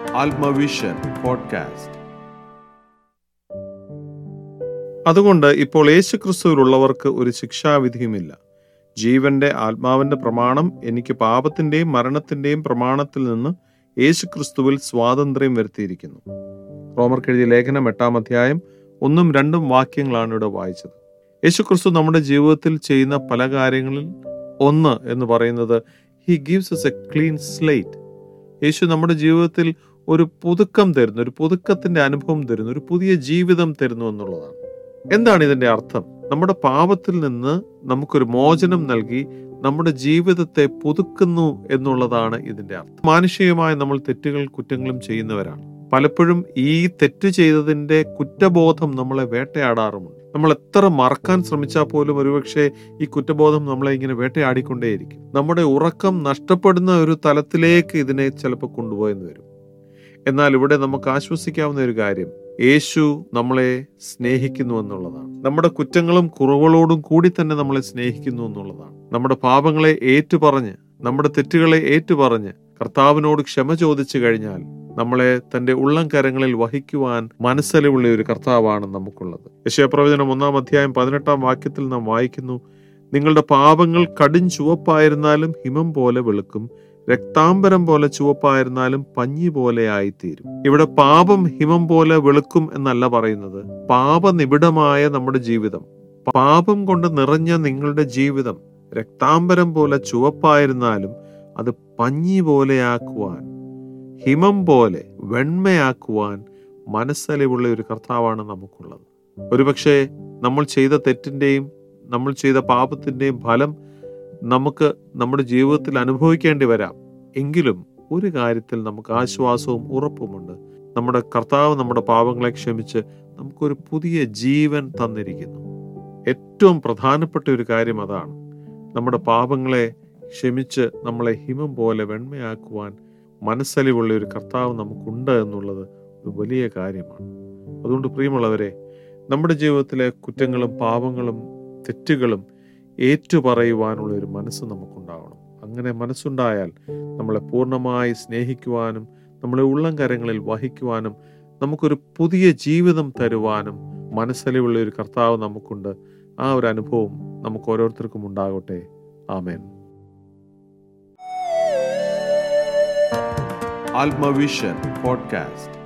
ആത്മവിഷൻ podcast അതുകൊണ്ട് ഇപ്പോൾ യേശുക്രിസ്തുവിലുള്ളവർക്ക് ഒരു ശിക്ഷാവിധിയുമില്ല ജീവന്റെ ആത്മാവിന്റെ പ്രമാണം എനിക്ക് പാപത്തിന്റെയും മരണത്തിന്റെയും പ്രമാണത്തിൽ നിന്ന് യേശുക്രിസ്തുവിൽ സ്വാതന്ത്ര്യം വരുത്തിയിരിക്കുന്നു റോമർക്കെഴുതിയ ലേഖനം എട്ടാം അധ്യായം ഒന്നും രണ്ടും വാക്യങ്ങളാണ് ഇവിടെ വായിച്ചത് യേശുക്രിസ്തു നമ്മുടെ ജീവിതത്തിൽ ചെയ്യുന്ന പല കാര്യങ്ങളിൽ ഒന്ന് എന്ന് പറയുന്നത് he gives us a clean slate Yeshu നമ്മുടെ ജീവിതത്തിൽ ഒരു പുതുക്കം തരുന്നു ഒരു പുതുക്കത്തിന്റെ അനുഭവം തരുന്നു ഒരു പുതിയ ജീവിതം തരുന്നു എന്നുള്ളതാണ് എന്താണ് ഇതിന്റെ അർത്ഥം നമ്മുടെ പാപത്തിൽ നിന്ന് നമുക്കൊരു മോചനം നൽകി നമ്മുടെ ജീവിതത്തെ പുതുക്കുന്നു എന്നുള്ളതാണ് ഇതിന്റെ അർത്ഥം മാനുഷികമായി നമ്മൾ തെറ്റുകൾ കുറ്റങ്ങളും ചെയ്യുന്നവരാണ് പലപ്പോഴും ഈ തെറ്റ് ചെയ്തതിന്റെ കുറ്റബോധം നമ്മളെ വേട്ടയാടാറുമുണ്ട് നമ്മൾ എത്ര മറക്കാൻ ശ്രമിച്ചാൽ പോലും ഒരുപക്ഷെ ഈ കുറ്റബോധം നമ്മളെ ഇങ്ങനെ വേട്ടയാടിക്കൊണ്ടേയിരിക്കും നമ്മുടെ ഉറക്കം നഷ്ടപ്പെടുന്ന ഒരു തലത്തിലേക്ക് ഇതിനെ ചിലപ്പോൾ കൊണ്ടുപോയെന്ന് വരും എന്നാൽ ഇവിടെ നമുക്ക് ആശ്വസിക്കാവുന്ന ഒരു കാര്യം യേശു നമ്മളെ സ്നേഹിക്കുന്നു എന്നുള്ളതാണ് നമ്മുടെ കുറ്റങ്ങളും കുറവുകളോടും കൂടി തന്നെ നമ്മളെ സ്നേഹിക്കുന്നു എന്നുള്ളതാണ് നമ്മുടെ പാപങ്ങളെ ഏറ്റുപറഞ്ഞ് നമ്മുടെ തെറ്റുകളെ ഏറ്റുപറഞ്ഞ് കർത്താവിനോട് ക്ഷമ ചോദിച്ചു കഴിഞ്ഞാൽ നമ്മളെ തന്റെ ഉള്ളം കരങ്ങളിൽ വഹിക്കുവാൻ മനസ്സലിവുള്ള ഒരു കർത്താവാണ് നമുക്കുള്ളത് യശയപ്രവചനം ഒന്നാം അധ്യായം പതിനെട്ടാം വാക്യത്തിൽ നാം വായിക്കുന്നു നിങ്ങളുടെ പാപങ്ങൾ കടും ചുവപ്പായിരുന്നാലും ഹിമം പോലെ വെളുക്കും രക്താംബരം പോലെ ചുവപ്പായിരുന്നാലും പഞ്ഞി പോലെ ആയിത്തീരും ഇവിടെ പാപം ഹിമം പോലെ വെളുക്കും എന്നല്ല പറയുന്നത് പാപനിബിഡമായ നമ്മുടെ ജീവിതം പാപം കൊണ്ട് നിറഞ്ഞ നിങ്ങളുടെ ജീവിതം രക്താംബരം പോലെ ചുവപ്പായിരുന്നാലും അത് പഞ്ഞി പോലെയാക്കുവാൻ ഹിമം പോലെ വെണ്മയാക്കുവാൻ മനസ്സലിവുള്ള ഒരു കർത്താവാണ് നമുക്കുള്ളത് ഒരുപക്ഷെ നമ്മൾ ചെയ്ത തെറ്റിന്റെയും നമ്മൾ ചെയ്ത പാപത്തിന്റെയും ഫലം നമുക്ക് നമ്മുടെ ജീവിതത്തിൽ അനുഭവിക്കേണ്ടി വരാം എങ്കിലും ഒരു കാര്യത്തിൽ നമുക്ക് ആശ്വാസവും ഉറപ്പുമുണ്ട് നമ്മുടെ കർത്താവ് നമ്മുടെ പാപങ്ങളെ ക്ഷമിച്ച് നമുക്കൊരു പുതിയ ജീവൻ തന്നിരിക്കുന്നു ഏറ്റവും പ്രധാനപ്പെട്ട ഒരു കാര്യം അതാണ് നമ്മുടെ പാപങ്ങളെ ക്ഷമിച്ച് നമ്മളെ ഹിമം പോലെ വെണ്മയാക്കുവാൻ മനസ്സലിവുള്ള ഒരു കർത്താവ് നമുക്കുണ്ട് എന്നുള്ളത് ഒരു വലിയ കാര്യമാണ് അതുകൊണ്ട് പ്രിയമുള്ളവരെ നമ്മുടെ ജീവിതത്തിലെ കുറ്റങ്ങളും പാപങ്ങളും തെറ്റുകളും ഏറ്റുപറയുവാനുള്ള ഒരു മനസ്സ് നമുക്കുണ്ടാവണം അങ്ങനെ മനസ്സുണ്ടായാൽ നമ്മളെ പൂർണ്ണമായി സ്നേഹിക്കുവാനും നമ്മളെ ഉള്ളം കരങ്ങളിൽ വഹിക്കുവാനും നമുക്കൊരു പുതിയ ജീവിതം തരുവാനും മനസ്സലിവുള്ള ഒരു കർത്താവ് നമുക്കുണ്ട് ആ ഒരു അനുഭവം നമുക്ക് ഓരോരുത്തർക്കും ഉണ്ടാകട്ടെ ആമേൻ ആത്മവിഷൻ പോഡ്കാസ്റ്റ്